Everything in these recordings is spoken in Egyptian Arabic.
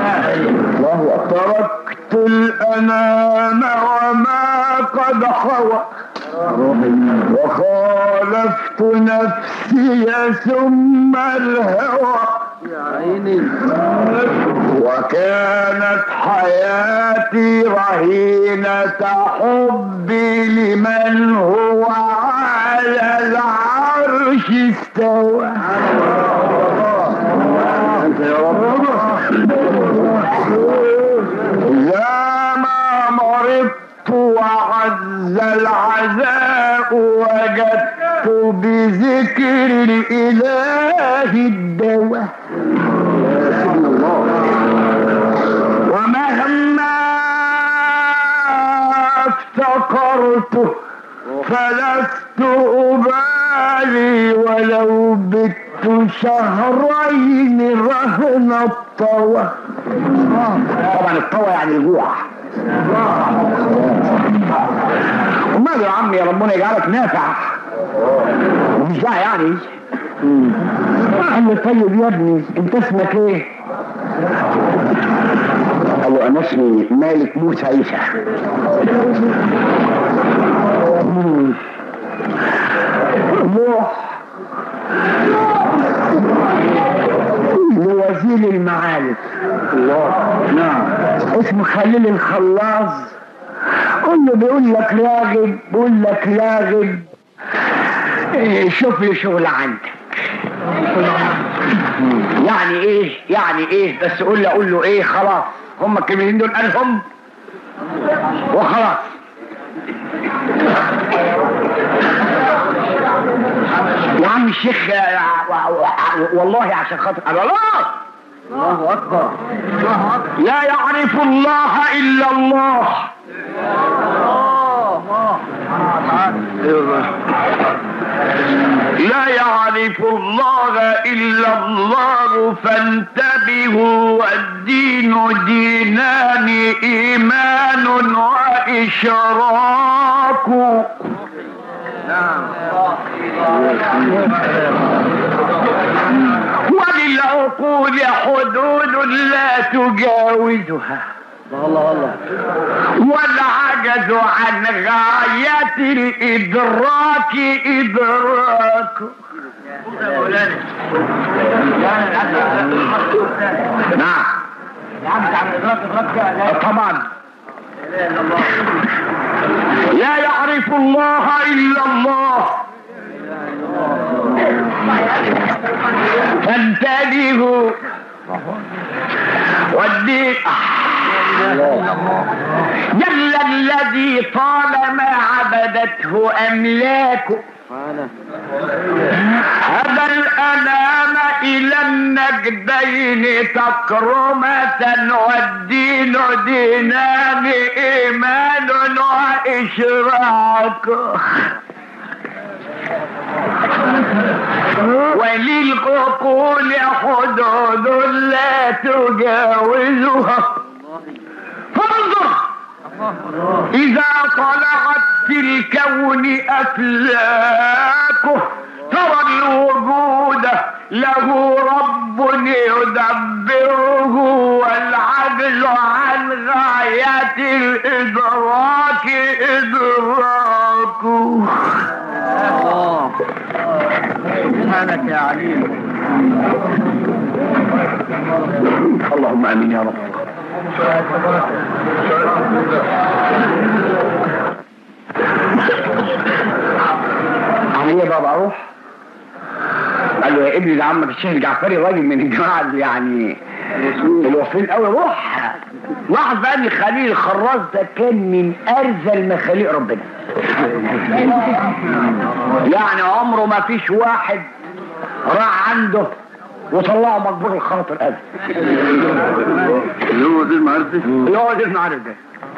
الله أكبر تركت الأنام وما قد حوى وخالفت نفسي ثم الهوى وكانت حياتي رهينة حبي لمن هو على العرش استوى أنت يا رب إذا ما مرضت وعز العزاء وجدت بذكر الإله الدواء ومهما افتقرت فلست أبالي ولو بت شهرين رهن الطوى طبعا الطوى يعني الجوع وماله يا عمي يا ربنا يجعلك نافع ومش ده يعني قال له طيب يا ابني انت اسمك ايه؟ قال له انا اسمي مالك موسى عيسى روح لوزير المعارف الله نعم اسمه خليل الخلاص قول له بيقول لك راغب بيقول لك راغب إيه، شوف لي شغل عندك يعني ايه يعني ايه بس قول له اقول له ايه خلاص هم الكلمتين دول قالهم وخلاص يا عم الشيخ آه، و- و- والله عشان خاطر الله الله أكبر لا يعرف الله الا الله لا يعرف الله الا الله فانتبهوا والدين دينان ايمان واشراك وللعقول حدود لا تجاوزها الله الله والعجز عن غاية الإدراك إدراك نعم طبعا لا يعرف الله إلا الله فانتبهوا والدين جل الذي طالما عبدته أملاكه هذا الأنام إلى النجدين تكرمة والدين دينان إيمان وإشراك وللعقول حدود لا تجاوزها فانظر إذا طلعت في الكون أفلاكه ترى الوجود له رب يدبره والعجز عن غاية الإدراك إدراكه سبحانك يا عليم اللهم امين يا رب علي بابا اروح قال له يا ابني ده عمك الشيخ الجعفري راجل من الجماعه اللي يعني الوفين قوي روح واحد بقى لي خليل الخراز ده كان من ارذل مخاليق ربنا يعني عمره ما فيش واحد راح عنده وطلعه مقبول الخاطر ابدا اللي هو دي المعرفة يقعد المعرف ده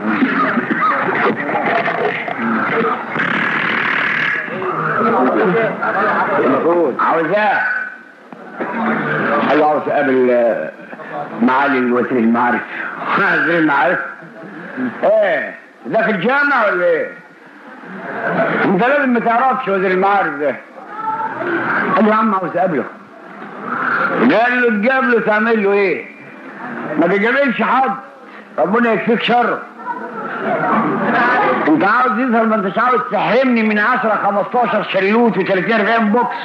عاوزاه قال له عاوز اقابل آه، معالي الوزير المعارف وزير المعارف ايه ده في الجامعة ولا ايه؟ انت لازم ما تعرفش وزير المعارف ده قال له يا عم عاوز اقابله قال له تقابله تعمل له ايه؟ ما تجاملش حد ربنا يكفيك شر انت عاوز يظهر ما انتش عاوز تحرمني من 10 15 شلوت و30 40 بوكس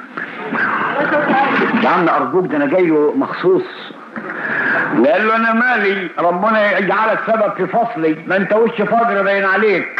يا عم ارجوك ده انا جاي له مخصوص قال له انا مالي ربنا يجعلك سبب في فصلي ما انت وش فجر باين عليك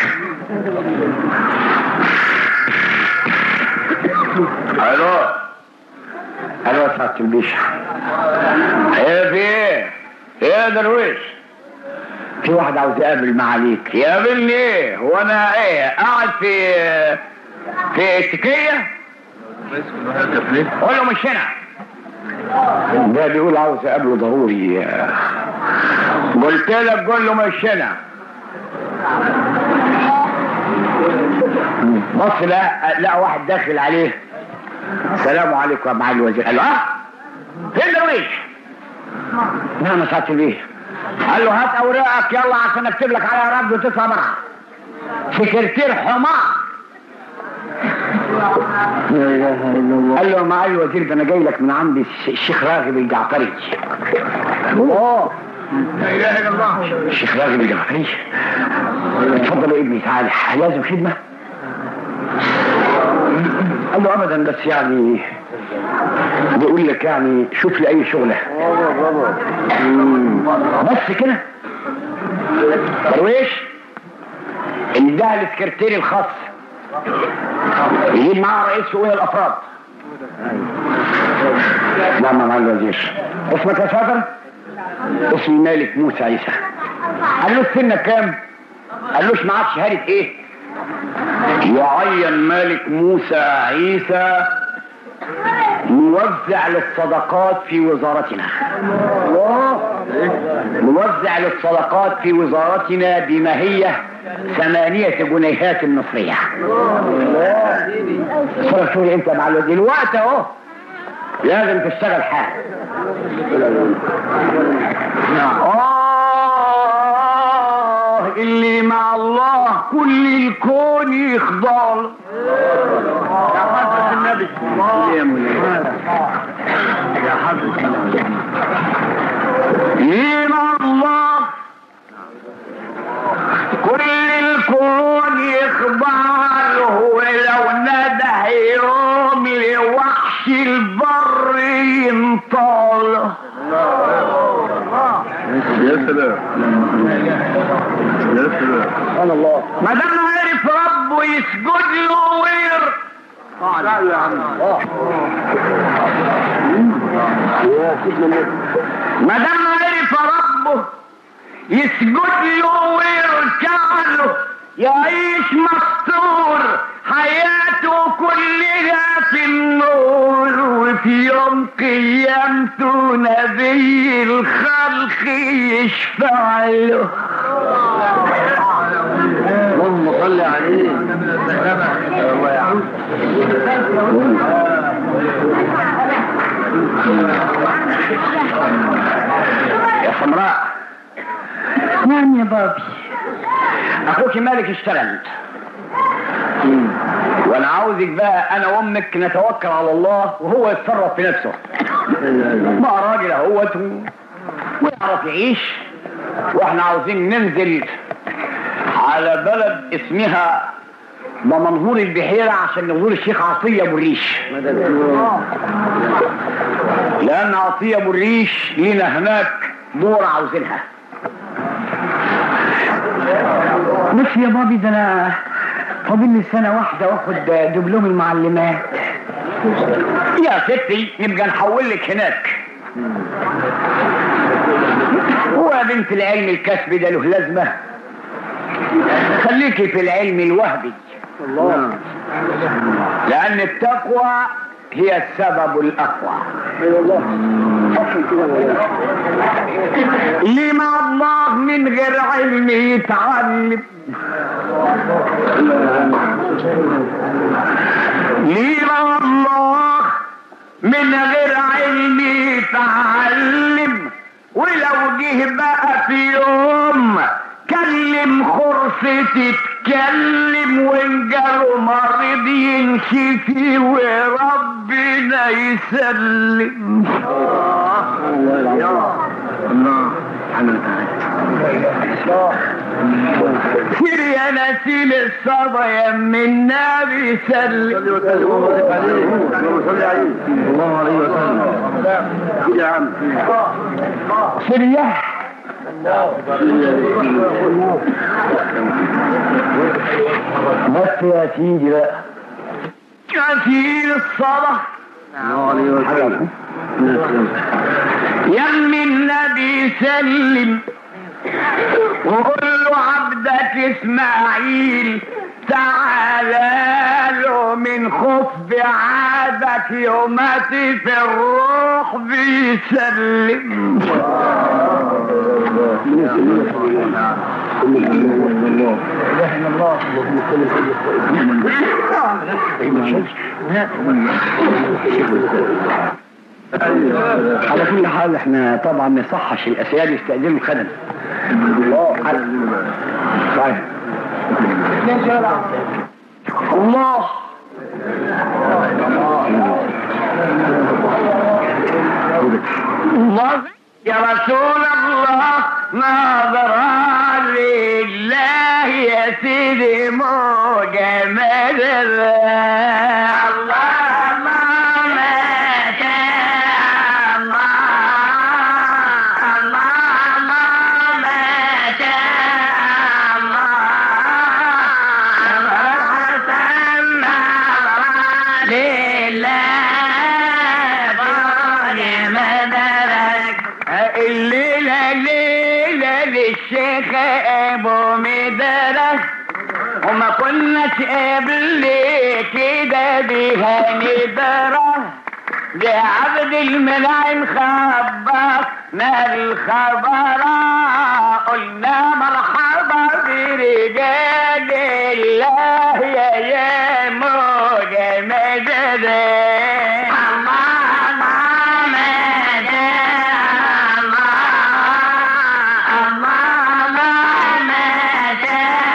الو الو يا سعاده البيشة ايه في ايه ايه يا درويش في واحد عاوز يقابل معاليك يقابلني ايه هو انا ايه قاعد في في اتكيه قول له مش هنا ده بيقول عاوز اقابله ضروري قلت لك قول له مش هنا بص لا لا واحد داخل عليه السلام عليكم يا معالي الوزير قال له اه فين درويش نعم يا سعاده البيه قال له هات اوراقك يلا عشان اكتب لك على رد وتطلع بره سكرتير حمار لا اله الا الله قال له يا معالي الوزير ده انا جاي لك من عند الش- الشيخ راغب الجعفري الله لا اله الا الله الشيخ راغب الجعفري اتفضل يا ابني تعالى لازم خدمه قال له ابدا بس يعني بقول لك يعني شوف لي اي شغله بابا بابا بس كده درويش ده السكرتير الخاص يجيب معاه رئيس شؤون الافراد نعم يا معالي الوزير اسمك يا شاطر اسمي مالك موسى عيسى قال له سنك كام قال لوش معاك شهاده ايه يعين مالك موسى عيسى موزع للصدقات في وزارتنا موزع للصدقات في وزارتنا بما هي ثمانية جنيهات مصرية صرف شغل انت مع الوزير الوقت اهو لازم تشتغل حاجة آه اللي مع الله كل الكون يخضع له يا حضرة النبي يا مولانا يا حضرة النبي اللي مع الله كل الكون يخضع له ولو نده يوم لوحش البر ينطاله يا سلام يا سلام سبحان الله ما دام عرف ربه يسجد له وير لا يا عم يا سيدنا النبي ما دام عرف ربه يسجد له ويركع له يعيش مستور حياته كلها في النور وفي يوم قيامته نبي الخلق يشفع له اللهم صل عليه الله يا عم يا سمراء نعم يا بابي اخوك مالك اشتغل وانا عاوزك بقى انا وامك نتوكل على الله وهو يتصرف في نفسه ما راجل اهوت و- ويعرف يعيش واحنا عاوزين ننزل على بلد اسمها بمنهور البحيرة عشان نزور الشيخ عطية ابو الريش لان عطية ابو الريش لينا هناك دور عاوزينها بس يا بابي ده انا فاضل لي سنه واحده واخد دبلوم المعلمات يا ستي نبقى نحول لك هناك هو يا بنت العلم الكسب ده له لازمة خليكي في العلم الوهبي الله لأن التقوى هي السبب الأقوى ايوه الله حصل كده ولا اللي مع الله من غير علم يتعلم اللي مع الله من غير علم يتعلم ولو جه بقى في يوم كلم خرصة تتكلم وانجره مريض ينشفي وربنا يسلم الله الله عمل سير يا نسيم الصبا يم النبي سلم الله عليه وسلم يا عم سير يا بس يا سيدي بقى نسيم الصبا الله عليه وسلم يم النبي سلم وقول له عبدك اسماعيل تعالى له من خف بعادك يومتي في الروح بيسلم على كل حال احنا طبعا ما يصحش الاسياد يستأذنوا الخدم طيب الله الله يا رسول الله ناظر لله يا سيدي مو جمال الله ما مات الله الله ما مات الله لله الليلة ليلة للشيخ ابو مدرس وما كناش قبل كده بيها ندرة ده عبد المنعم خبر ما الخبر قلنا مرحبا برجال الله يا يا موجة مدد الله محمد الله الله محمد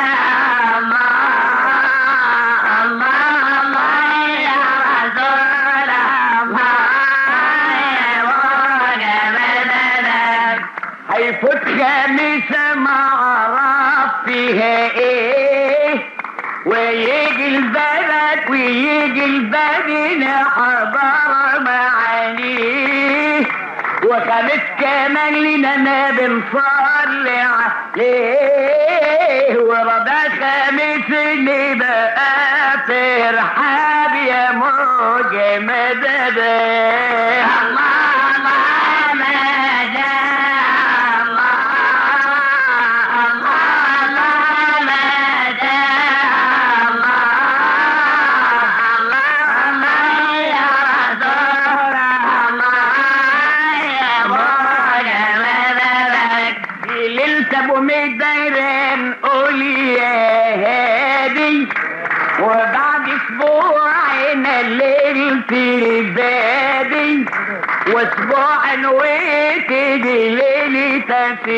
الله الله يا رسول الله هيفوت خميسة ما عرف فيها ايه ويجي البلد ويجي البلد حضر معانيه وخميس كمان لنا ما بنصلي عليه ورضا خميس اللي بقى في رحاب يا موج مدد الله الله مدد الله الله مدد الله الله يا رسول الله يا موج مدد ليلة ابو مديرين قول يا هادي وبعد اسبوعين الليل في البادي واسبوع وتجي ليلة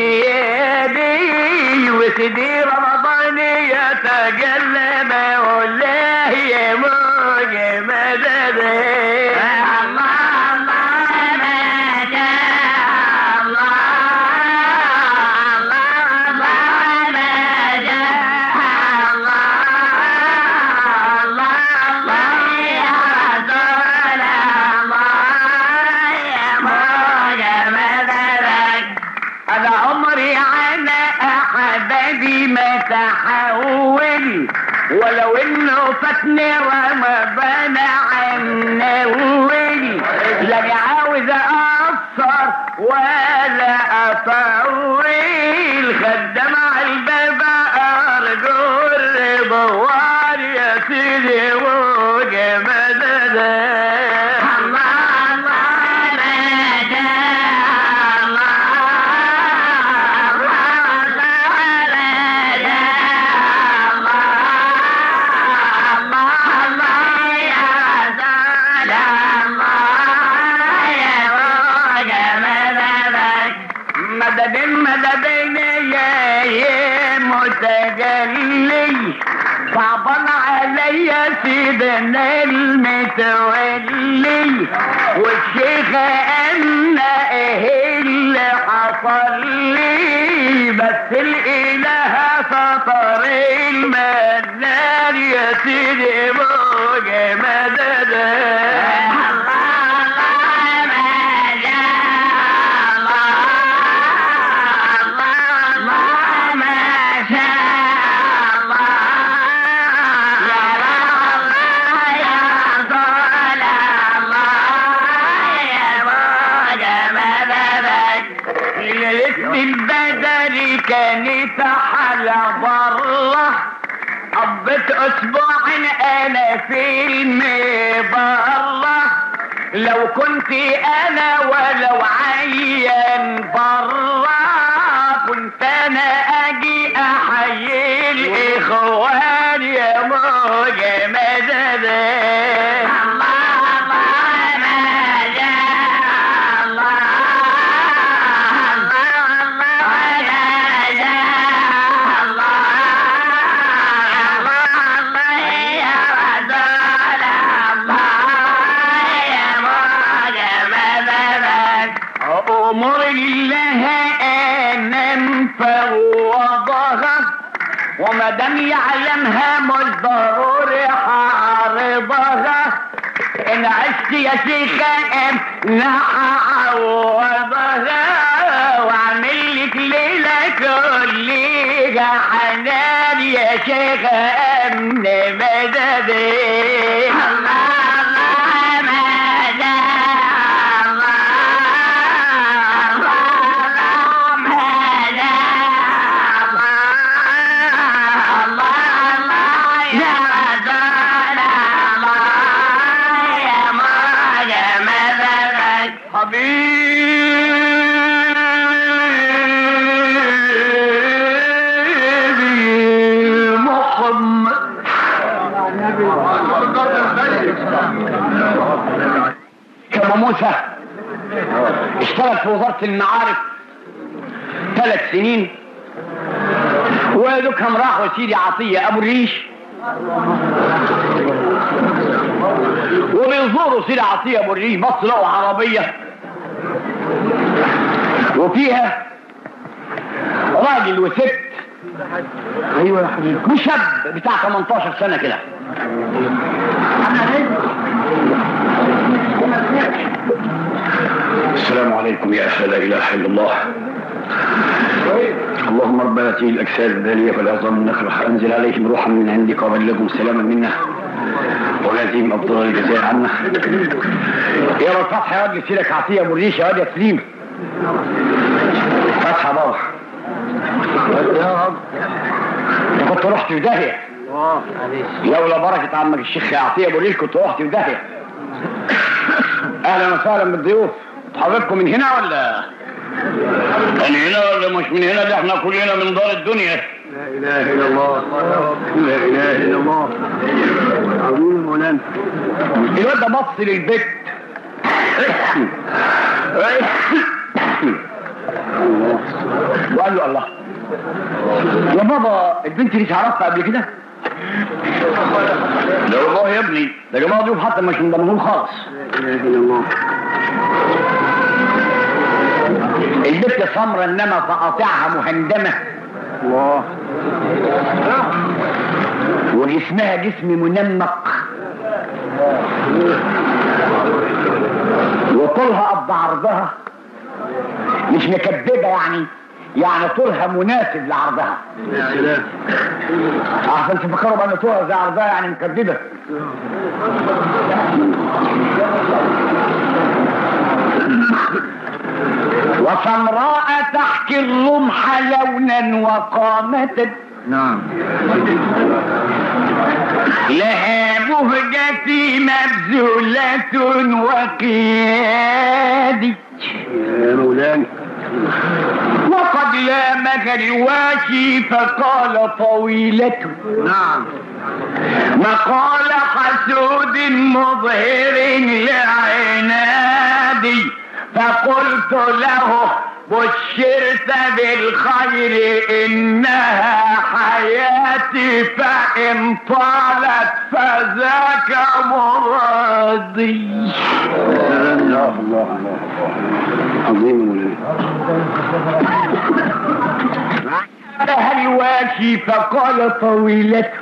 سيادي وسيدي رمضان يتجلى مولاه يا موج مدد الله الله مدد الله الله الله مدد الله الله يا رسول الله يا موج مددك انا عمري على احبابي ما تحول ولو انه فاتني رمضان عن اول لا عاوز اقصر ولا اطول خدام على الباب ارجو الرضوان يا سيدي وجمال الله الله مدد مدد مدد يا يا متجلي صعبان عليا سيدنا المتولي والشيخ قالنا ايه اللي حصل حصل لي بس الاله سطر المنان يا سيدي موجة مدد ليلة البدر كانت حالة بره قضيت اسبوع انا في المبرة لو كنت انا ولو عيان برا كنت انا اجي احيي الاخوان يا موجة مدد أمر الله أنا مفوضها وما دام يعلمها مش ضروري حاربها إن عشت يا شيخة أم لا أعوضها وأعمل لك ليلة كلها حنان يا شيخة أمن مددي حبيبي محمد كما موسى اشتغل في وزارة المعارف ثلاث سنين ولدكهم راحوا سيدي عطية أبو الريش وبيزوروا سيدي عطية أبو الريش بص لقوا عربية وفيها راجل وست ايوه يا حبيبي وشاب بتاع 18 سنة كده السلام عليكم يا أهل لا إله إلا الله اللهم ربنا اتي الأجساد الدالية فالعظام النخلة أنزل عليهم روحا من عندك وبلغهم سلاما منا وجازيهم أفضل الجزاء عنا يا رب فتحي يا واد لك عطية أبو الريش يا واد يا سليم فتحي بابا يا رب انت كنت رحت في داهية لولا بركة عمك الشيخ عطية ابو ريش كنت رحت في داهية اهلا وسهلا بالضيوف حضرتكم من هنا ولا من هنا ولا مش من هنا ده احنا كلنا من دار الدنيا لا اله الا الله لا اله الا الله عظيم مولانا الواد ده بص للبيت وقال له الله يا بابا البنت دي تعرفها قبل كده؟ لا والله يا ابني ده يا جماعه ضيوف حتى مش مضمنون خالص لا اله الا الله البنت سمرة انما تقاطعها مهندمة الله وجسمها جسم منمق وطولها قد عرضها مش مكببة يعني يعني طولها مناسب لعرضها يا سلام عشان تفكروا بان طولها زي عرضها يعني مكببة وسمراء تحكي الرمح لونا وقامة نعم لها بهجتي مبذولة وقيادي يا مولانا وقد لامك الواشي فقال طويلة نعم مقال حسود مظهر لعنادي فقلت له بشرت بالخير انها حياتي فان طالت فذاك مرادي الله الله الله عظيم مولانا الواشي فقال طويلته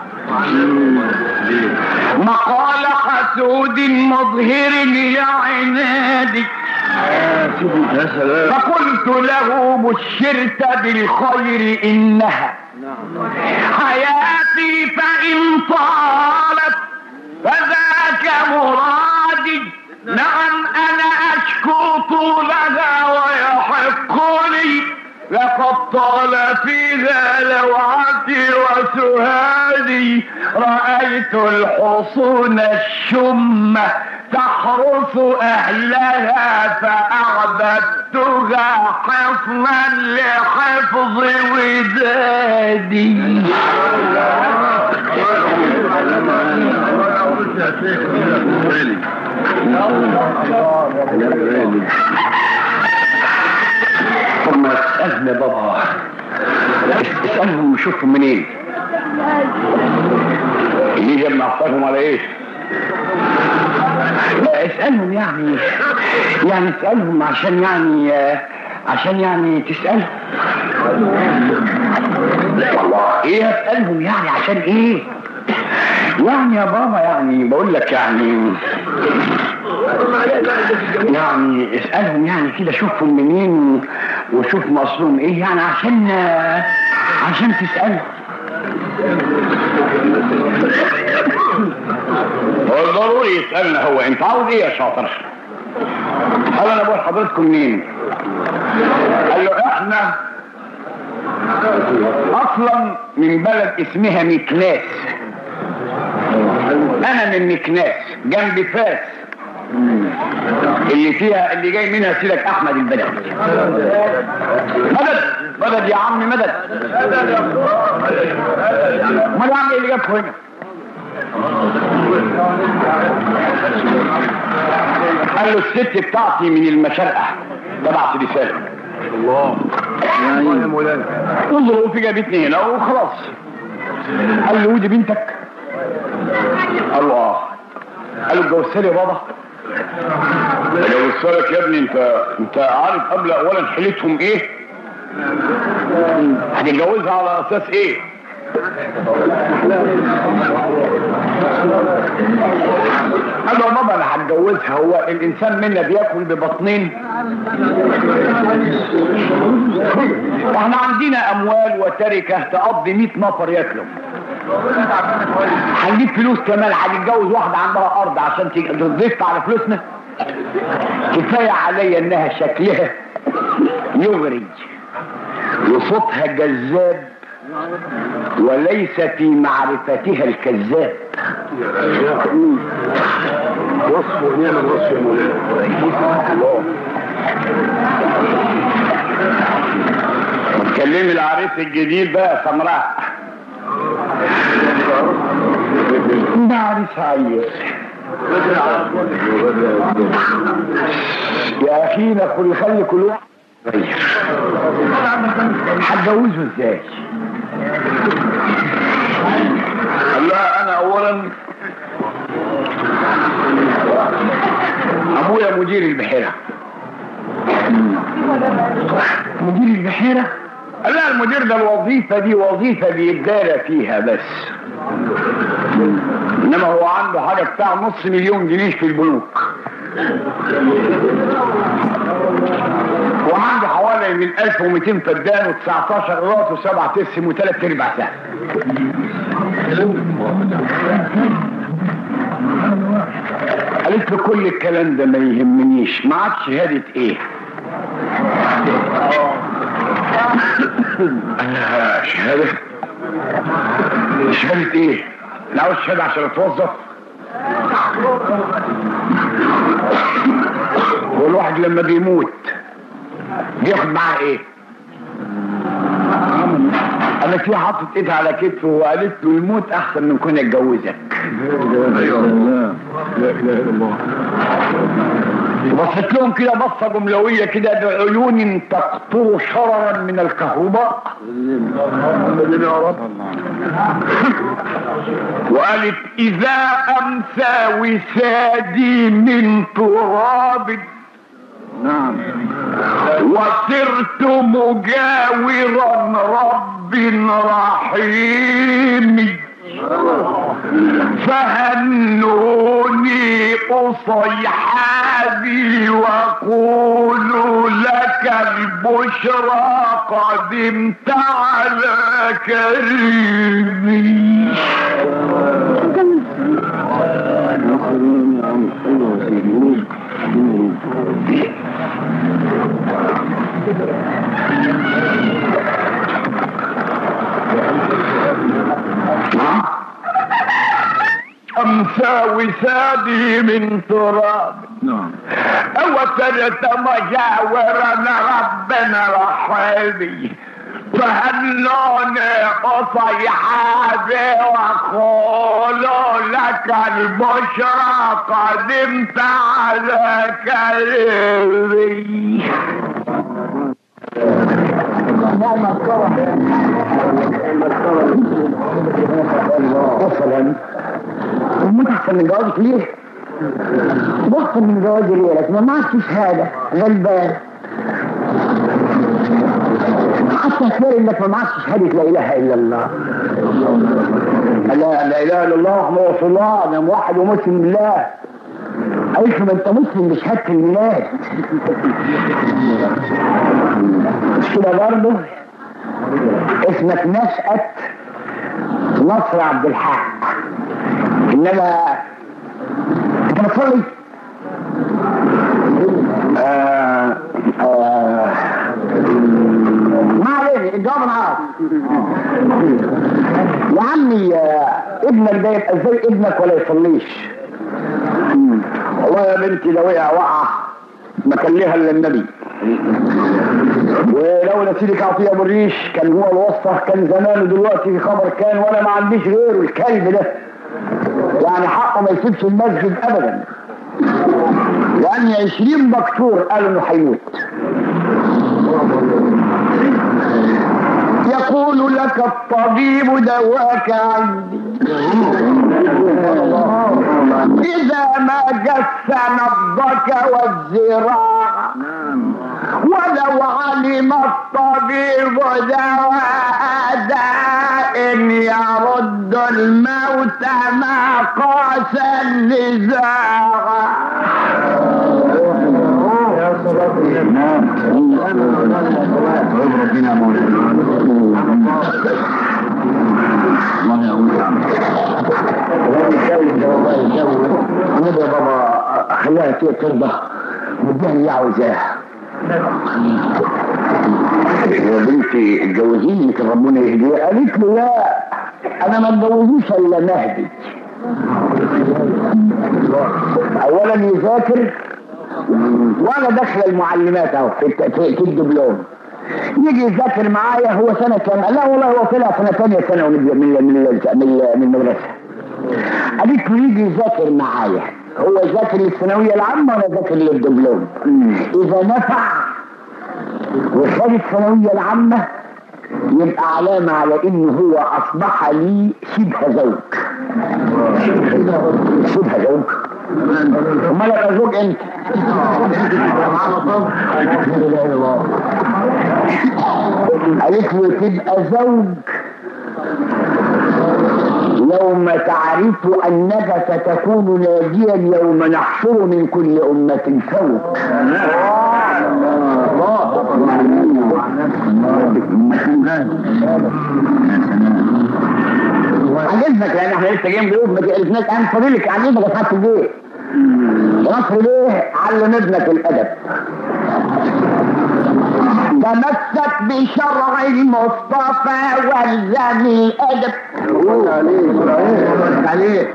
مقال حسود مظهر لعنادك يا سلام فقلت له بشرت بالخير إنها حياتي فإن طالت فذاك مرادي نعم أنا أشكو طولها ويحق لي لقد طال في ذا لوعتي وسهادي رأيت الحصون الشمة تحرس أهلها فأعبدتها حصنا لحفظ ودادي ثم اسألني بابا اسألهم وشوفهم منين اللي جمع احفادهم على ايه لا اسألهم يعني يعني اسألهم عشان يعني آه، عشان يعني تسألهم والله ايه اسألهم يعني عشان ايه يعني يا بابا يعني بقول لك يعني يعني اسألهم يعني كده شوفهم منين وشوف مصرهم ايه يعني عشان عشان تسألهم هو ضروري يسألنا هو انت عاوز ايه يا شاطر قال انا بقول حضرتكم مين قال له احنا اصلا من بلد اسمها مكناس انا من مكناس جنب فاس اللي فيها اللي جاي منها سيرك احمد البدوي مدد مدد يا عم مدد امال يا عم ايه اللي جابكم هنا قال له الست بتاعتي من المشرقه تبعت رساله الله الله يا مولانا انظروا في جابتني هنا وخلاص قال له ودي بنتك قال له اه قال له اتجوزت لي بابا اتجوزت لك يا ابني انت انت عارف قبل اولا حيلتهم ايه هتتجوزها على اساس ايه قال له يا بابا انا هتجوزها هو الانسان منا بياكل ببطنين واحنا عندنا اموال وتركه تقضي 100 نفر ياكلوا هنجيب فلوس كمان هنتجوز واحده عندها ارض عشان تيجي- تضيف على فلوسنا كفايه عليا انها شكلها يغري وصوتها جذاب وليس في معرفتها الكذاب وصف ونعم الوصف يا مولانا الله كلمي العريس الجديد بقى يا سمراء ده عريس عيس يا اخينا كل خلي كل واحد هتجوزه ازاي؟ قال لها انا اولا ابويا مدير البحيره مدير البحيره قال لها المدير ده الوظيفه دي وظيفه بيتدارى فيها بس انما هو عنده حاجه بتاع نص مليون جنيه في البنوك وعنده حوالي من 1200 فدان و19 قراط وسبع تسم وثلاث ارباع ساعه قالت له كل الكلام ده ما يهمنيش معاك شهاده ايه؟ آه، شهاده شهاده ايه؟ انا عاوز شهاده عشان اتوظف والواحد لما بيموت بياخد معاه ايه؟ انا في حاطط ايدها على كتفه وقالت له الموت احسن من كون اتجوزك ايوه لا اله الا الله بصيت لهم كده بصه جملويه كده بعيون تقطر شررا من الكهرباء محمد يا رب وقالت اذا امسى وسادي من تراب نعم وصرت مجاورا رب رحيم فهنوني أصيحابي وقولوا لك البشرى قدمت على كريمي أمسى وسادي من تراب أوترت مجاورنا ربنا رحيمي فهنوني أصيحابي وقولوا لك البشرى قدمت على كريمي مثلا ومش احسن من جوازك ليه؟ واحسن من جوازي ليه؟ لكن ما معكش شهاده غلبان حتى تلاقي انك ما معكش شهاده لا اله الا الله لا لا اله الا الله محمد رسول الله انا موحد ومسلم بالله قالت له ما انت مسلم بشهاده الميلاد مش كده برضه اسمك نشأة نصر عبد الحق انما انت بتصلي آه آه ما علينا الجواب انا عارف يا عمي آه، ابنك ده يبقى ازاي ابنك ولا يصليش والله يا بنتي لو وقع وقعه ما كان ليها الا النبي ولو نسيلك عطيه ابو الريش كان هو الوسطى كان زمانه دلوقتي في خبر كان وانا ما عنديش غيره الكلب ده يعني حقه ما يسيبش المسجد ابدا لان عشرين دكتور قالوا انه هيموت يقول لك الطبيب دواك عندي إذا ما جس نبضك والزراعة ولو علم الطبيب دواء داء يرد الموت ما قاس النزاع النبي يا بابا خليها ترضى واديها اللي هي عاوزاه يا بنتي اتجوزيني كان ربنا يهديها قالت له لا انا ما اتجوزوش الا مهدي اولا يذاكر وانا داخل المعلمات اهو في, الت- في, في الدبلوم يجي يذاكر معايا هو سنه كام؟ لا والله هو طلع سنه ثانيه ثانوي من من من من من المدرسه قالت له يجي يذاكر معايا هو يذاكر للثانويه العامه وانا ذاكر للدبلوم اذا نفع وخد الثانويه العامه يبقى علامه على انه هو اصبح لي شبه زوج شبه زوج امال ابقى زوج امتى؟ قالت له تبقى زوج يوم تعرف انك ستكون ناجيا يوم نحشر من كل امه فوق عجزك لان احنا لسه جايين بيقول ما تقلفناش انا فاضلك عجزك يا فتحي ليه؟ مصر ليه؟ علم ابنك الادب تمسك بشرع المصطفى والزم الادب عليك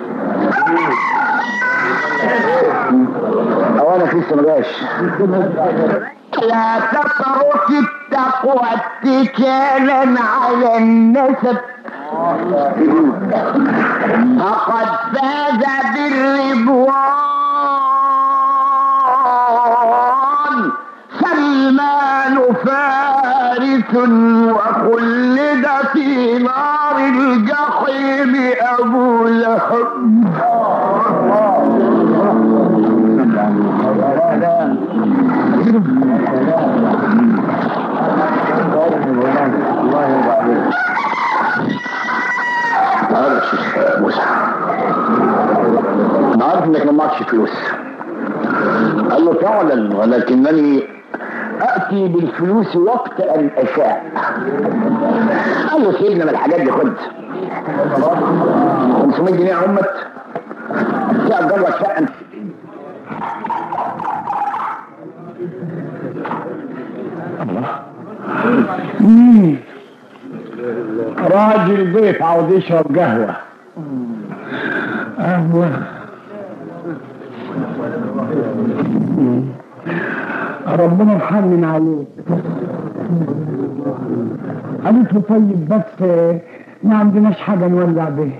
او انا في سمجاش لا تترك التقوى اتكالا على النسب فقد فاز بالرضوان سلمان فارس وخلد في نار الجحيم ابو لهب هذا الشيخ موسى انا عارف انك ما معكش فلوس قال له فعلا ولكنني اتي بالفلوس وقت ان اشاء قال له سيبنا من الحاجات دي خد 500 جنيه عمت تأجر لك شقه راجل ضيف عاوز يشرب قهوة قهوة ربنا يحنن عليك قالت له طيب بس ما عندناش حاجة نولع بيها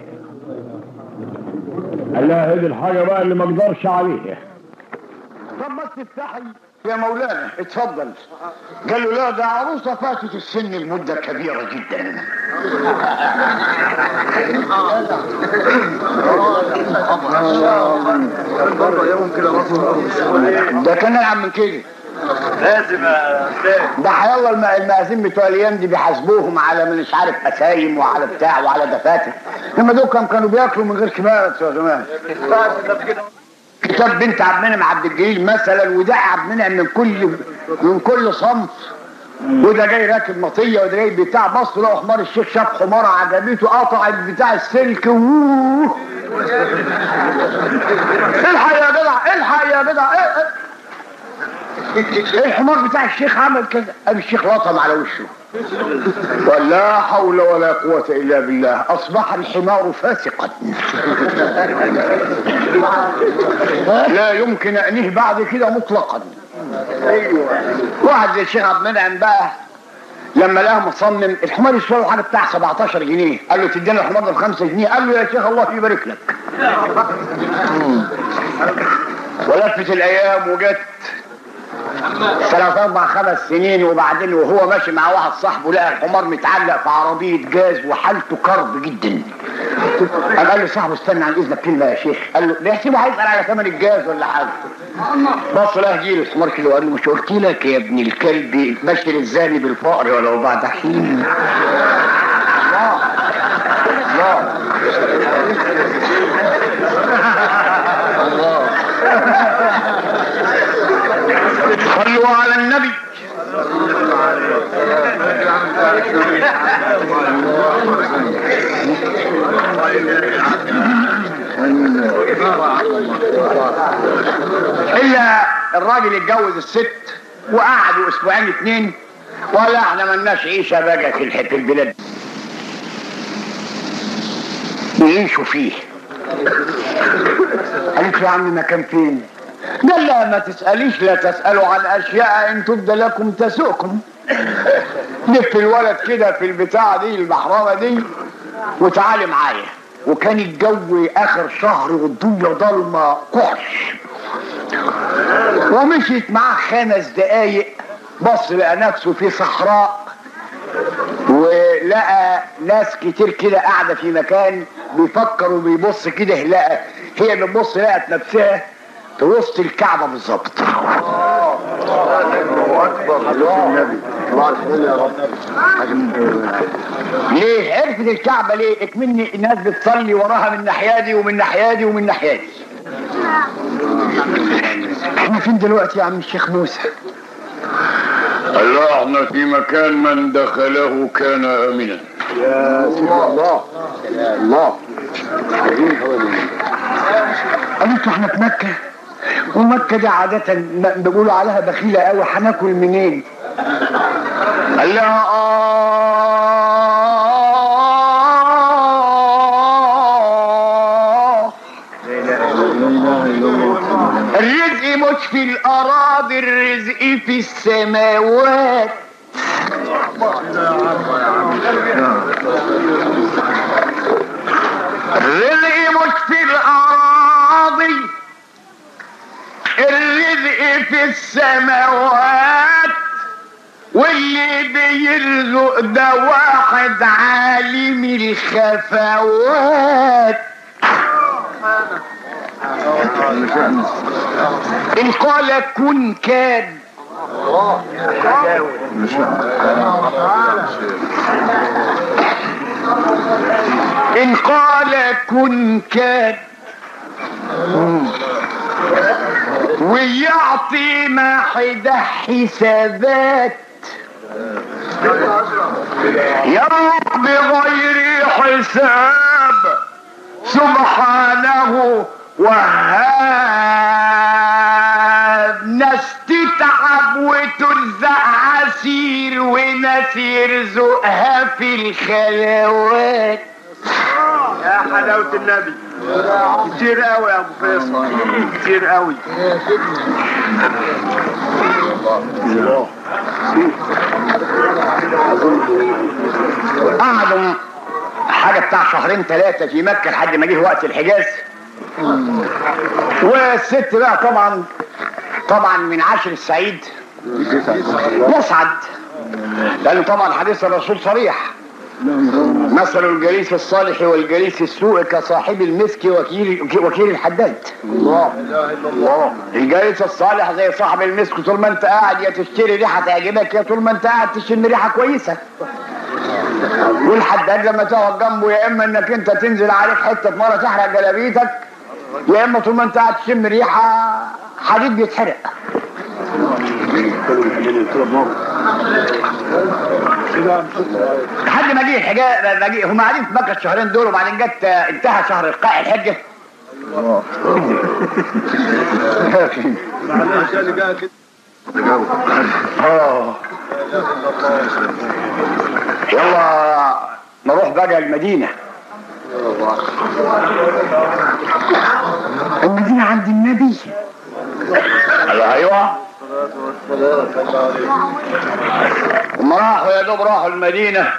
قال لها هذه الحاجة بقى اللي ما اقدرش عليها طب بس افتحي يا مولانا اتفضل قال له لا ده عروسة فاتت السن المدة كبيرة جدا ده كان العب من كده لازم يا استاذ ده حيالله الم- المأذين بتوع الايام دي بيحاسبوهم على مش عارف قسايم وعلى بتاع وعلى دفاتر انما دول كانوا كانوا بياكلوا من غير كبار يا زمان كتاب بنت عبد المنعم عبد الجليل مثلا وده عبد المنعم من كل من كل صنف وده جاي راكب مطيه وده جاي بتاع بص لقوا حمار الشيخ شاف حماره عجبته قطع بتاع السلك ووووه. الحق يا جدع الحق يا جدع إيه إيه. ايه الحمار بتاع الشيخ عمل كده قام الشيخ لطم على وشه ولا حول ولا قوة إلا بالله أصبح الحمار فاسقا لا يمكن أنيه بعد كده مطلقا واحد زي الشيخ عبد المنعم بقى لما لقاه مصمم الحمار يسوى حاجه بتاع 17 جنيه قال له تدينا الحمار ده ب 5 جنيه قال له يا شيخ الله يبارك لك ولفت الايام وجت ثلاث اربع خمس سنين وبعدين وهو ماشي مع واحد صاحبه لقى الحمار متعلق في عربيه جاز وحالته كرب جدا قام قال له صاحبه استنى عن اذنك كلمه يا شيخ قال له ده يحسبه هيسال على ثمن الجاز ولا حاجه بص لها جيل الحمار كده وقال له مش قلت لك يا ابن الكلب بشر الزاني بالفقر ولو بعد حين الله الله الله صلوا على النبي الا الراجل اتجوز الست وقعدوا اسبوعين اتنين ولا احنا ملناش عيشه بقى في الح- في البلاد بيعيشوا فيه قالت له يا عم مكان فين قال لا ما تسأليش لا تسألوا عن أشياء إن تبدى لكم تسؤكم لف الولد كده في البتاعة دي المحرمة دي وتعالي معايا وكان الجو آخر شهر والدنيا ضلمة كحش ومشيت معاه خمس دقايق بص لقى نفسه في صحراء ولقى ناس كتير كده قاعدة في مكان بيفكر وبيبص كده لقى هي بتبص لقت نفسها في وسط الكعبة بالظبط ليه عرفت الكعبة ليه اكمني الناس بتصلي وراها من ناحية دي ومن ناحية دي ومن ناحية دي احنا فين دلوقتي يا عم الشيخ موسى الله احنا في مكان من دخله كان امنا يا سيدي الله الله قالت له احنا في مكة ومكة دي عادة م- بيقولوا عليها بخيلة قوي هناكل منين؟ قال لها آه الرزق مش في الأراضي الرزق في السماوات الرزق مش في الأراضي الرزق في السماوات واللي بيرزق ده واحد عالم الخفوات إن قال كن كان إن قال كن كان ويعطي ما حدا حسابات يملك بغير حساب سبحانه وهاب ناس تتعب وترزق عسير وناس يرزقها في الخلوات يا حلاوة النبي كتير قوي يا ابو فيصل كتير قوي قعدوا حاجة بتاع شهرين ثلاثة في مكة لحد ما جه وقت الحجاز والست بقى طبعا طبعا من عشر السعيد يسعد لأن طبعا حديث الرسول صريح مثل الجليس الصالح والجليس السوء كصاحب المسك وكيل وكيل الحداد الله الله الجليس الصالح زي صاحب المسك طول ما انت قاعد يا تشتري ريحه تعجبك يا طول ما انت قاعد تشم ريحه كويسه والحداد لما تقعد جنبه يا اما انك انت تنزل عليك حته مره تحرق جلابيتك يا اما طول ما انت قاعد تشم ريحه حديد بيتحرق لحد ما جه الحجاز ما جه هم قاعدين في مكه الشهرين دول وبعدين جت انتهى شهر القاء الحجه اه يلا نروح بقى المدينة المدينة عند النبي ايوه ايوه هم راحوا يا دوب راحوا المدينة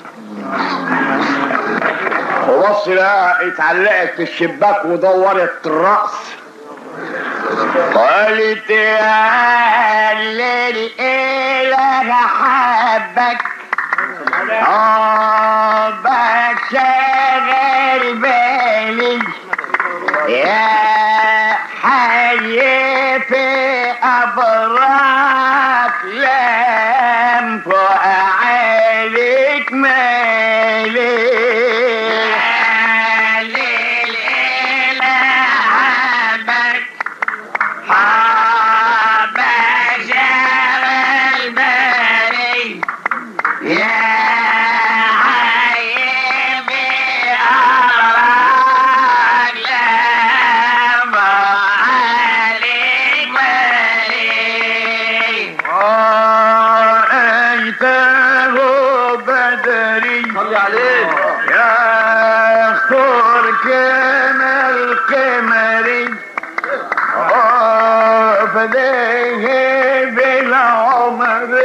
وبص لقى اتعلقت في الشباك ودورت الرأس قالت يا الليل إله حبك اه بشغل بالي يا حي في أبراك لم عليك مالي الليل إله حبك حبشر البري يا حبيبي أراك لما عليك مري رأيته بدري صلي عليه يا خور كما القمري فديه بالعمر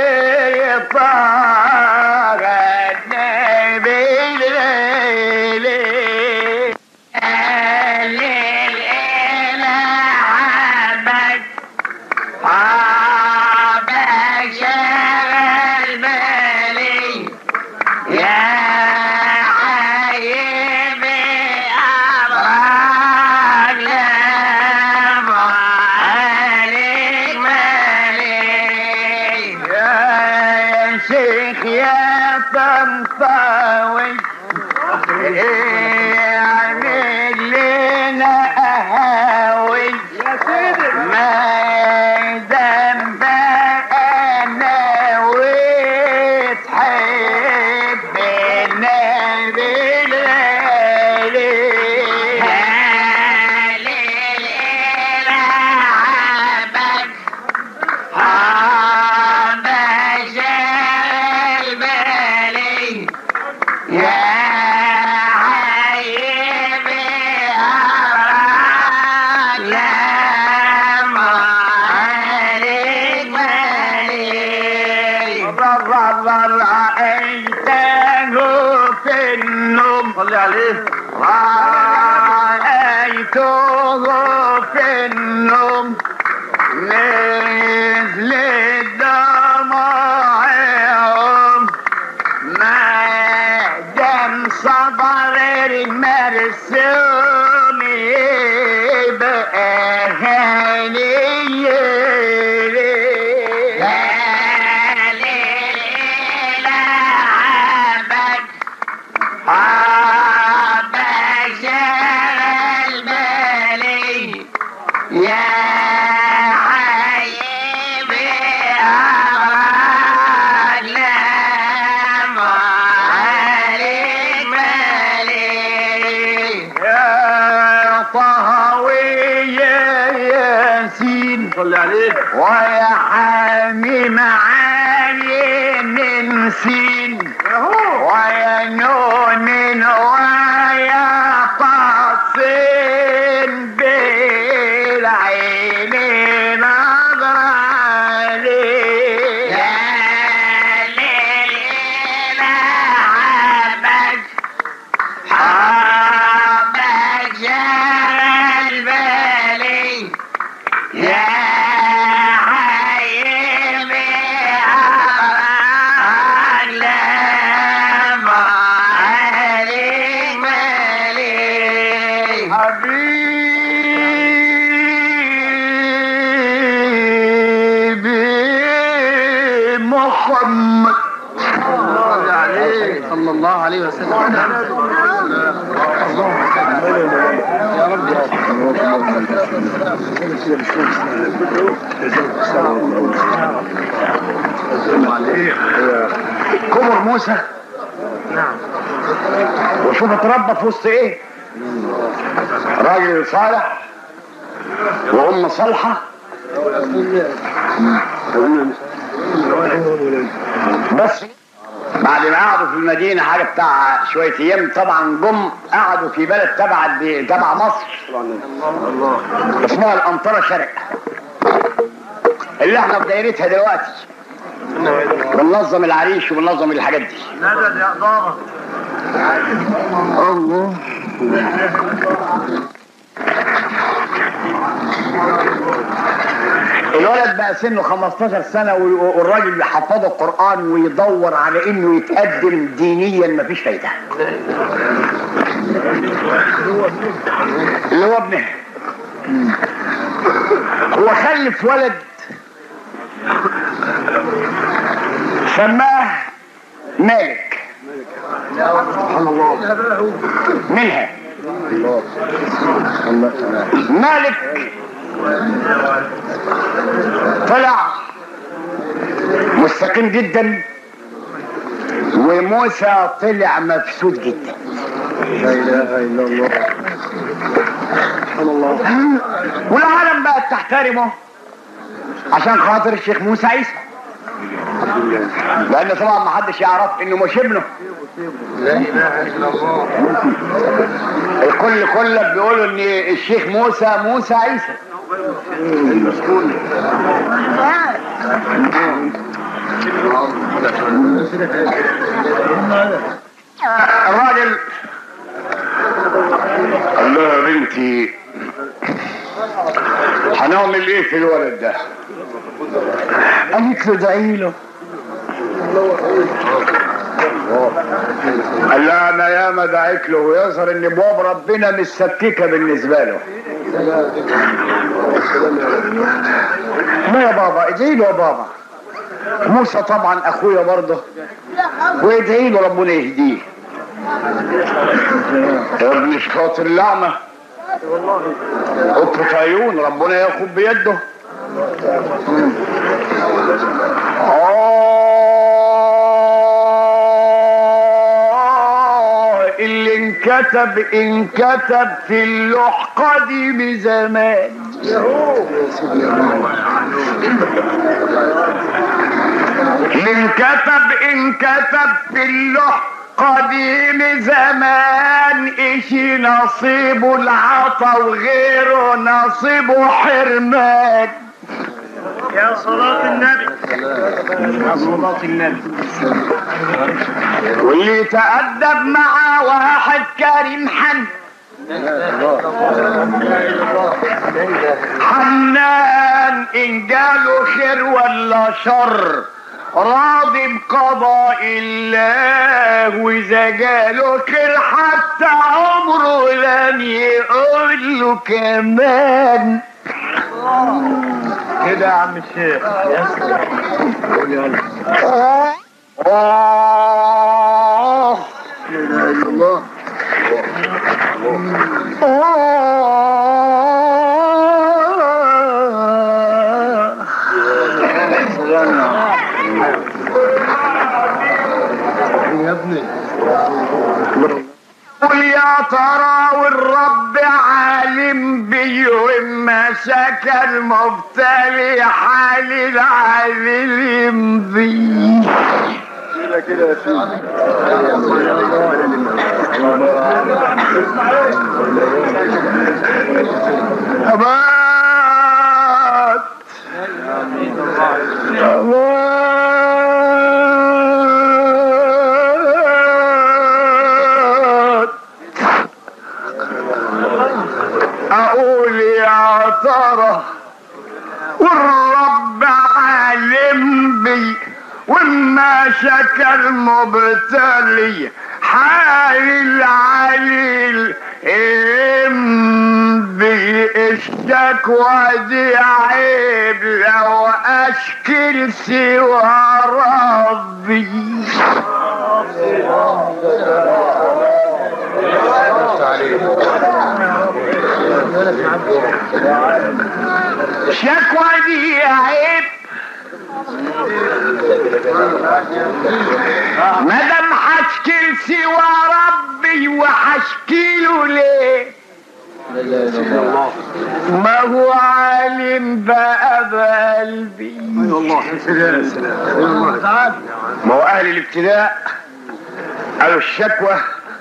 طاغ النبي الليل الليل إلى عبك عبك شغل بالي يا حبيبي أبراك لما عليك مالي يا شيخ يا طنطاوي اعمل لنا قهاوي ما دام بقى ناوي تحب النبي الليلي هاليل إلى عبك حبشر بالي يا حبيبي أراك لما عليك مالي رأيته في النوم صلي عليه رأيته في النوم نزل دموعهم ما دام صبر المرسوم يبقى هني صل عليه ويا حامي عين سين ويا نون ويا طاسين بالعين نظر عليه يا ليل عبد حبك جال بالي يا حبيبي أعلم عليك مالي حبيبي محمد صل عليه صلى الله عليه وسلم كبر موسى وشوف اتربى في وسط ايه راجل صالح وام صالحه بس بعد ما قعدوا في المدينه حاجه بتاع شويه ايام طبعا جم قعدوا في بلد تبع الد- تبع مصر اسمها الانطره شرق اللي احنا في دايرتها دلوقتي بننظم العريش وبننظم الحاجات دي مدد يا إدارة الله الولد بقى سنه 15 سنة وال- والراجل بيحفظه القرآن ويدور على انه يتقدم دينيا مفيش فايدة اللي هو ابنه هو خلف ولد سماه مالك منها مالك طلع مستقيم جدا وموسى طلع مفسود جدا لا إله إلا الله سبحان الله والعالم بقت تحترمه عشان خاطر الشيخ موسى عيسى لان طبعا ما حدش يعرف انه مش ابنه لا إله إلا الله الكل كله بيقولوا ان الشيخ موسى موسى عيسى الراجل قال له يا بنتي هنعمل ايه في الولد ده قالت له ادعي له قال لها انا ياما دعيت له ويظهر ان بواب ربنا مش سككه بالنسبه له لا يا بابا ادعي له يا بابا موسى طبعا اخويا برضه وادعي له ربنا يهديه يا ابن شاطر اللعنه اطرف عيون ربنا ياخد بيده آه اللي انكتب انكتب في اللوح قديم زمان اللي انكتب انكتب في اللوح قديم زمان اشي نصيبه العطا وغيره نصيبه حرمان يا صلاة النبي يا صلاة النبي واللي يتأدب مع واحد كريم حن حنان إن جاله خير ولا شر راضي بقضاء الله وإذا جاله خير حتى عمره لم يقول له كمان كده يا عم الشيخ يا سلام قول يلا آه لا اله الا الله يا ابني قل يا ترى والرب عالم عالم بي وما شكى المبتلي حال العالم بي كده كده يا سيدي أبات أبات أقول يا ترى والرب عالم بي وما شكى المبتلي حال العليل ام بي الشكوى دي عيب لو اشكل سوى ربي شكوى دي عيب مادام حشكي سوى ربي وحشكي له ليه ما هو عالم بقى بقلبي الله يا سلام يا سلام ما هو اهل الابتلاء قالوا الشكوى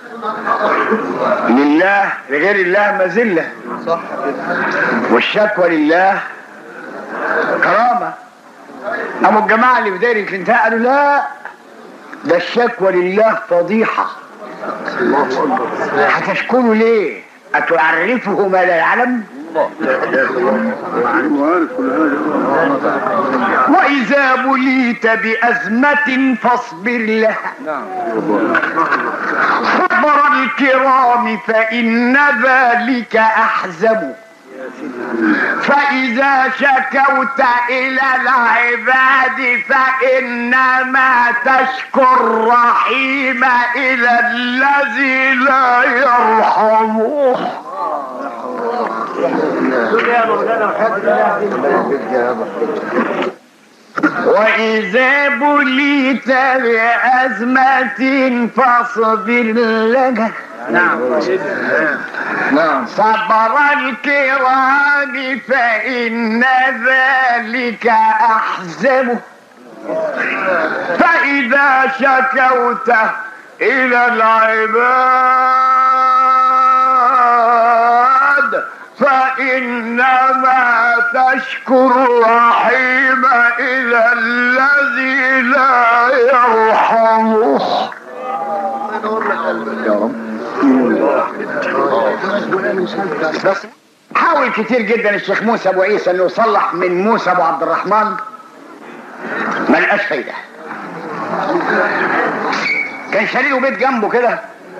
لله لغير الله مذله صح والشكوى لله كرامة أما الجماعة اللي في دايرة الانتهاء قالوا لا ده الشكوى لله فضيحة الله اكبر هتشكره ليه؟ أتعرفه ما لا يعلم؟ وعارف كل هذا وإذا بليت بأزمة فاصبر لها صبر الكرام فإن ذلك أحزب فإذا شكوت إلى العباد فإنما تشكو الرحيم إلى الذي لا يرحمه وإذا بليت بأزمة فاصبر لها نعم نعم صبر الكرام فإن ذلك أحزبه فإذا شكوت إلى العباد فإنما تشكو الرحيم إلى الذي لا يرحمه يا رب بس حاول كتير جدا الشيخ موسى ابو عيسى انه يصلح من موسى ابو عبد الرحمن ما لقاش فايده كان شاري له بيت جنبه كده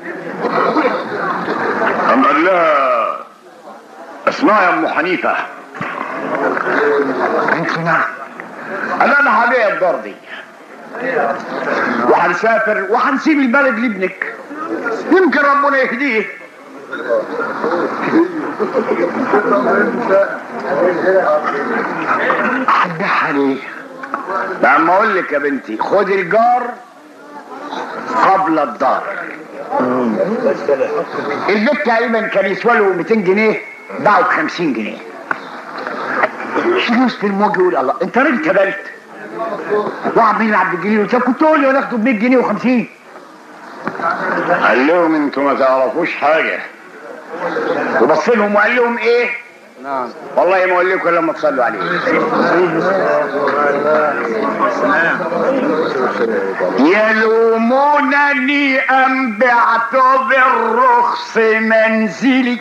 قام قال لها اسمعي يا ام حنيفه قالت له نعم قال لها انا هبيع الدار دي وهنسافر وهنسيب البلد لابنك يمكن ربنا يهديه حدها ليه لما اقول لك يا بنتي خدي الجار قبل الدار البيت تقريبا كان يسوى له 200 جنيه باعوا ب 50 جنيه فلوس في الموج يقول الله انت راجل كبلت واحد من عبد الجليل قلت له كنت تقول لي وناخده ب 100 جنيه و50 قال لهم انتوا ما تعرفوش حاجه وبص لهم وقال لهم ايه نعم والله ما اقول لكم الا لما تصلوا عليه يلومونني ام بعت بالرخص منزلي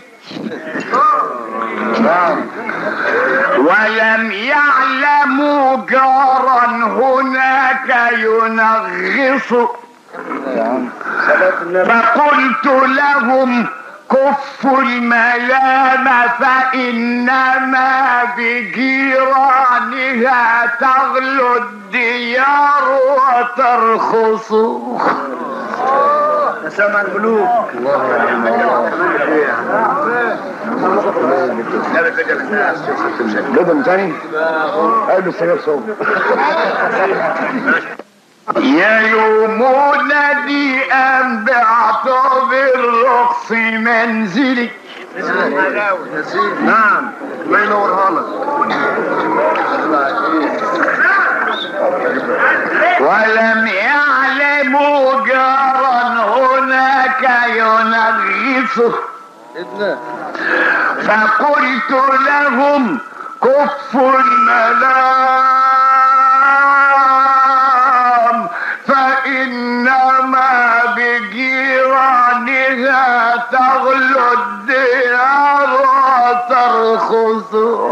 ولم يعلموا جارا هناك ينغص فقلت لهم كفوا الملام فإنما بجيرانها تغلو الديار وترخص سمع القلوب لبن تاني البس سجاير صوب يلومونني أن بعت بالرخص منزلي نعم الله ينورها لك ولم يعلموا جارا هناك ينغصه فقلت لهم كفوا الملام فإنما بجيرانها تغلو الديار وترخص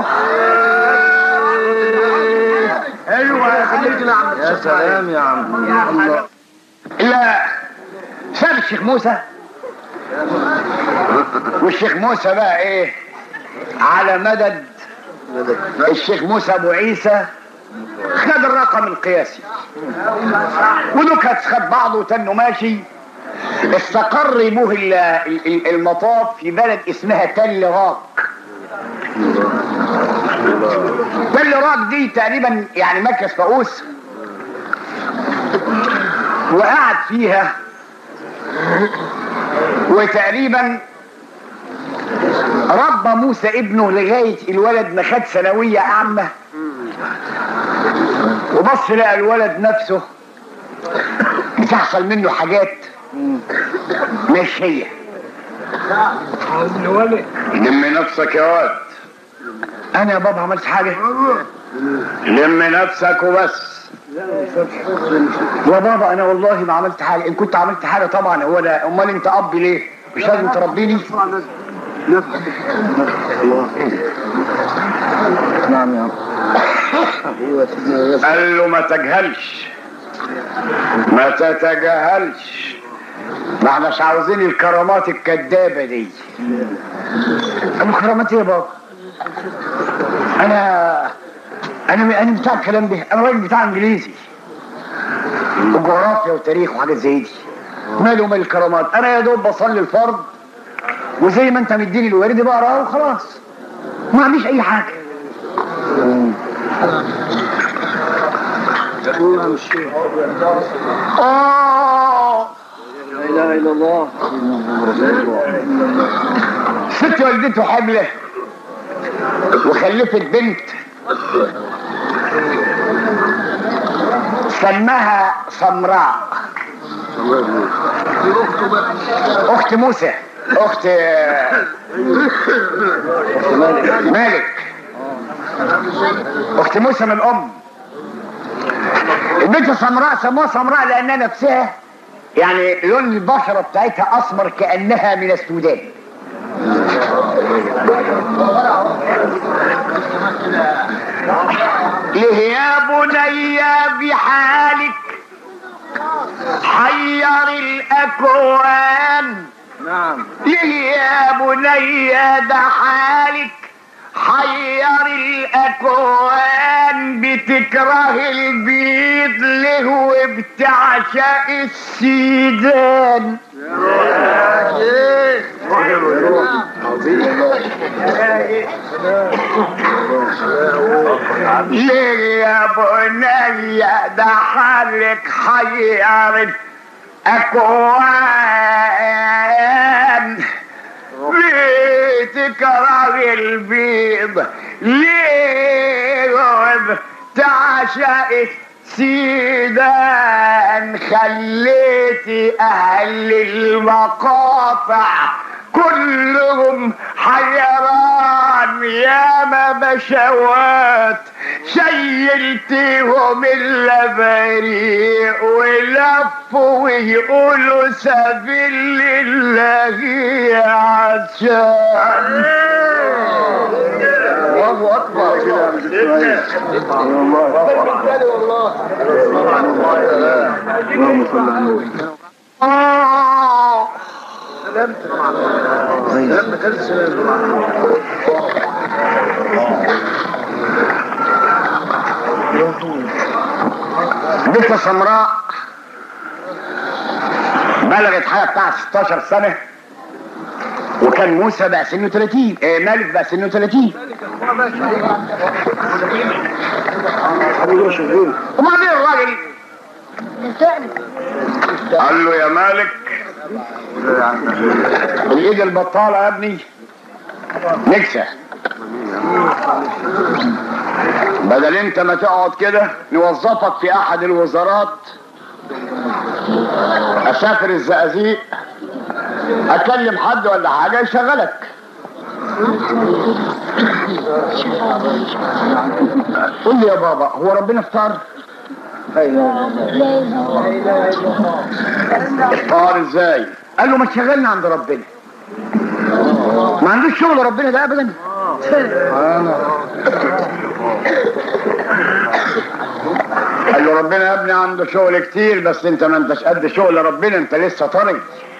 ايوه يا خليك نعم يا سلام يا عم لا ساب الشيخ موسى والشيخ موسى بقى ايه على مدد الشيخ موسى ابو عيسى خد الرقم القياسي ونكت خد بعضه وتنه ماشي استقر به ال- ال- المطاف في بلد اسمها تل راك تل راك دي تقريبا يعني مركز فؤوس وقعد فيها وتقريبا ربى موسى ابنه لغاية الولد ما خد ثانوية عامة وبص لقى الولد نفسه بتحصل منه حاجات مش هي لم نفسك يا واد انا يا بابا عملت حاجة لم نفسك وبس يا بابا انا والله ما عملت حاجه ان كنت عملت حاجه طبعا هو ده امال انت اب ليه مش لازم تربيني نعم يا قال له ما تجهلش ما تتجاهلش ما احناش عاوزين الكرامات الكدابه دي قال له كرامات ايه يا بابا انا انا انا بتاع الكلام ده انا راجل بتاع انجليزي وجغرافيا وتاريخ وحاجات زي دي ماله مال الكرامات انا يا دوب بصلي الفرض وزي ما انت مديني الورد بقراه وخلاص ما عنديش اي حاجه اه لا اله الا الله ست والدته حامله وخلفت بنت سماها سمراء اخت موسى اخت مالك اخت موسى من الام البنت سمراء سموها سمراء لانها نفسها يعني لون البشره بتاعتها اسمر كانها من السودان ليه يا بني بحالك حير الاكوان نعم ليه يا بني ده حالك حير الاكوان بتكره البيض ليه وبتعشق السيدان ليه يا بني ده حالك حير اكوان ليه تكره البيض ليه تعشق سيدان خليتي اهل المقاطع كلهم حيران يا ما بشوات شيلتيهم اللبريق ولفوا ويقولوا سبيل الله يا عشان الله اكبر اللهم صل على النبي آه لما كان سلام بنت سمراء بلغت حاجه بتاع 16 سنه وكان موسى بقى سنه 30 آه مالك بقى سنه 30 وبعدين الراجل قال له يا مالك الايد البطاله يا ابني نكسة بدل انت ما تقعد كده نوظفك في احد الوزارات اسافر الزقازيق اكلم حد ولا حاجه يشغلك قول لي يا بابا هو ربنا اختار اختار ازاي قال له ما تشغلنا عند ربنا ما عندوش شغل ربنا ده ابدا قال له ربنا يا ابني عنده شغل كتير بس انت ما انتش قد شغل ربنا انت لسه طري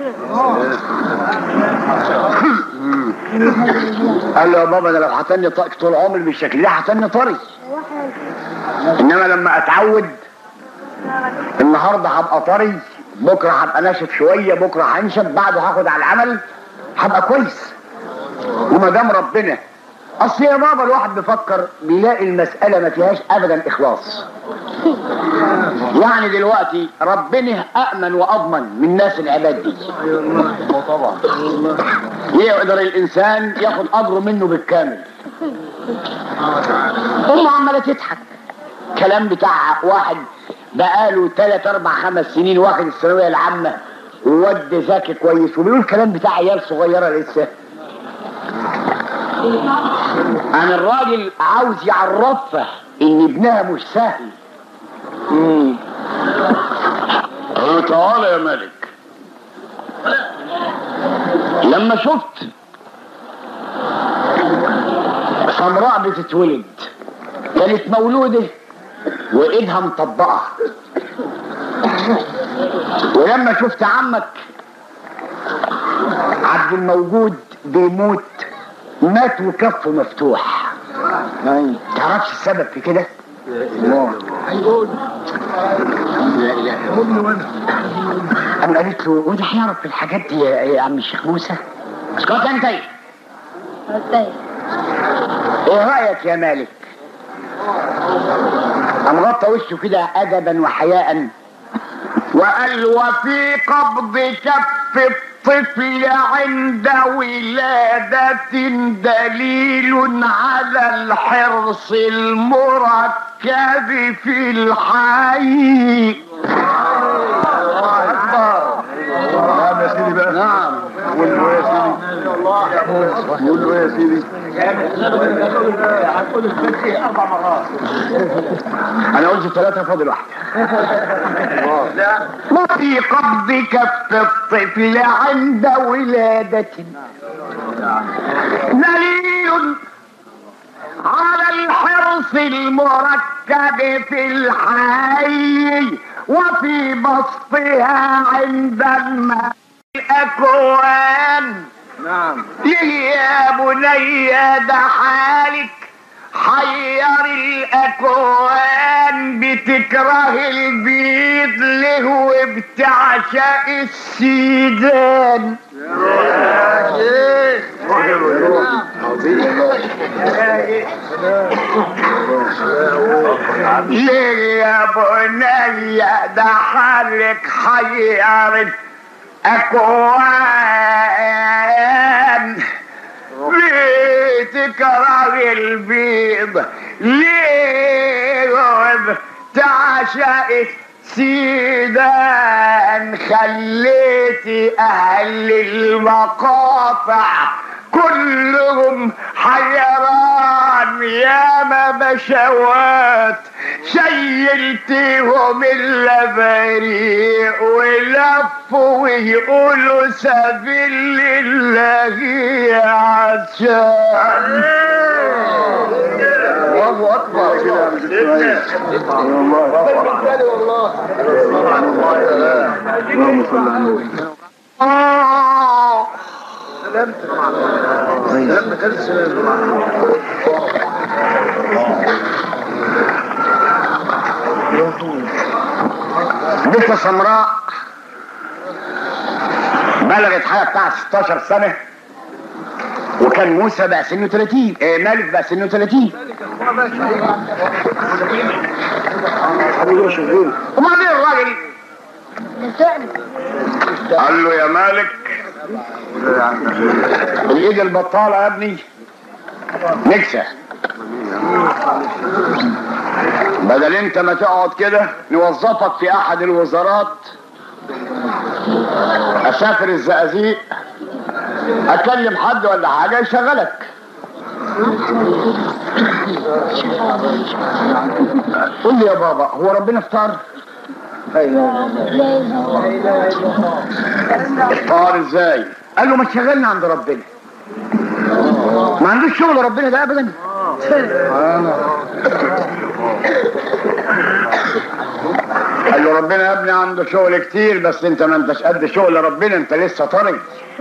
قال له يا بابا ده لو هتني طاق طول عمري بالشكل ده هتني طري انما لما اتعود النهارده هبقى طري بكره هبقى ناشف شويه بكره هنشف بعده هاخد على العمل هبقى كويس وما دام ربنا اصل يا بابا الواحد بيفكر بيلاقي المساله ما فيهاش ابدا اخلاص يعني دلوقتي ربنا أأمن وأضمن من ناس العباد دي طبعا يقدر الإنسان ياخد أجره منه بالكامل أمه عمالة تضحك كلام بتاع واحد بقاله ثلاث أربع خمس سنين واخد الثانوية العامة وود ذكي كويس وبيقول كلام بتاع عيال صغيرة لسه أنا الراجل عاوز يعرفها إن ابنها مش سهل قالوا تعالى يا ملك لما شفت سمراء بتتولد كانت مولودة وايدها مطبقة ولما شفت عمك عبد الموجود بيموت مات وكفه مفتوح تعرفش السبب في كده؟ أنا قالت له وده هيعرف في الحاجات دي يا يا عم الشيخ موسى؟ اسكت انت ايه رأيك يا مالك؟ قام غطى وشه كده أدبا وحياء وقال وفي قبض كف الطفل عند ولادة دليل على الحرص المركب في الحي نعم يا سيدي بقى نعم قول له يا سيدي قول له يا سيدي انا قلت ثلاثة فاضل واحدة وفي قبض كف الطفل عند ولادة دليل على الحرص المركب في الحي وفي بسطها عند الماء الأكوان نعم يا بني ده حالك حير الأكوان بتكره البيض له وبتعشق السيدان ليه يا بني ده حالك حير الأكوان ليه تكره البيض ليه تعشق سيدان خليتي اهل المقاطع كلهم حيران يا ما بشوات شيلتيهم اللبريق ولفوا ويقولوا سبيل الله يا عشان الله اكبر كده يا مسيد اللهم صل على النبي آه لما كان السلام بنت سمراء بلغت حاجه بتاع 16 سنه وكان موسى بقى سنه 30 إيه مالك بقى سنه 30 وبعدين الراجل قال له يا مالك الايد البطالة يا ابني نكسة بدل انت ما تقعد كده نوظفك في احد الوزارات اسافر الزقازيق اكلم حد ولا حاجه يشغلك قول لي يا بابا هو ربنا اختار اختار ازاي قال له ما تشغلنا عند ربنا ما عندوش شغل ربنا ده ابدا قال له ربنا يا ابني عنده شغل كتير بس انت ما انتش قد شغل ربنا انت لسه طري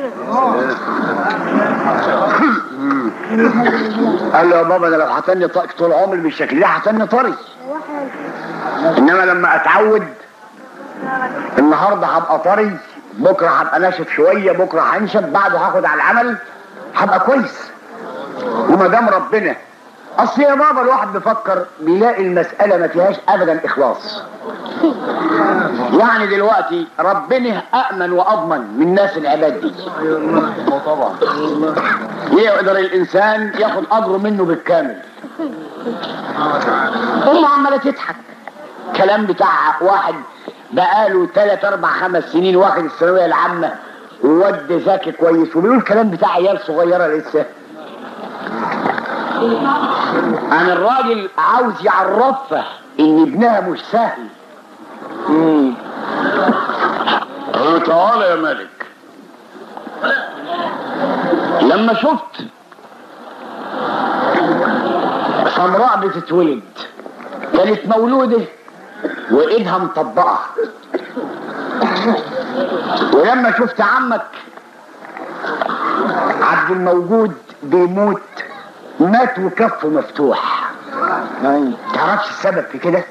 قال له يا بابا ده لو هتني طاق طول عمري بالشكل ده هتني طري انما لما اتعود النهارده هبقى طري بكره هبقى ناشف شويه بكره هنشف بعده هاخد على العمل هبقى كويس وما دام ربنا اصل يا بابا الواحد بيفكر بيلاقي المساله ما فيهاش ابدا اخلاص يعني دلوقتي ربنا أأمن وأضمن من ناس العباد دي طبعا يقدر الإنسان ياخد أجره منه بالكامل أم عمالة تضحك كلام بتاع واحد بقاله ثلاث أربع خمس سنين واخد الثانوية العامة وود ذكي كويس وبيقول كلام بتاع عيال صغيرة لسه عن الراجل عاوز يعرفها ان ابنها مش سهل قالوا تعالى يا ملك لما شفت سمراء بتتولد كانت مولودة وايدها مطبقة ولما شفت عمك عبد الموجود بيموت مات وكفه مفتوح تعرفش السبب في كده؟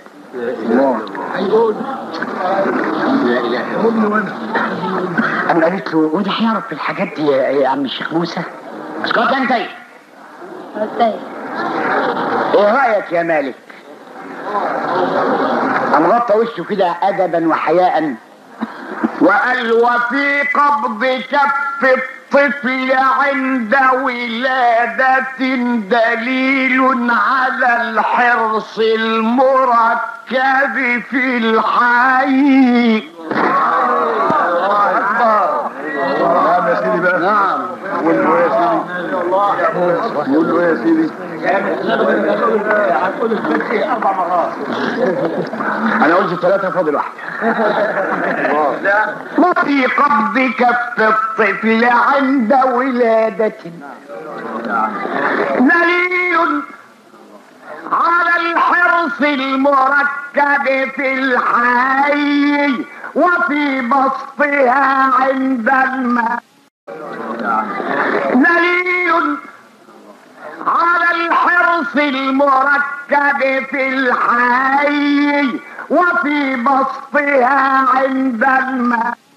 أنا قالت له وده هيعرف في الحاجات دي يا يا عم الشيخ موسى؟ اسكت انت ايه رأيك يا مالك؟ قام غطى وشه كده أدبا وحياء وقال وفي قبض كف الطفل عند ولادة دليل على الحرص المركب في الحي نعم يا سيدي بقى نعم قول له يا سيدي قول له يا سيدي انا قلت ثلاثة فاضل واحدة وفي قبض كف الطفل عند ولادة دليل على الحرص المركب في الحي وفي بسطها عند الماء دليل على الحرص المركب في الحي وفي بسطها عند الماء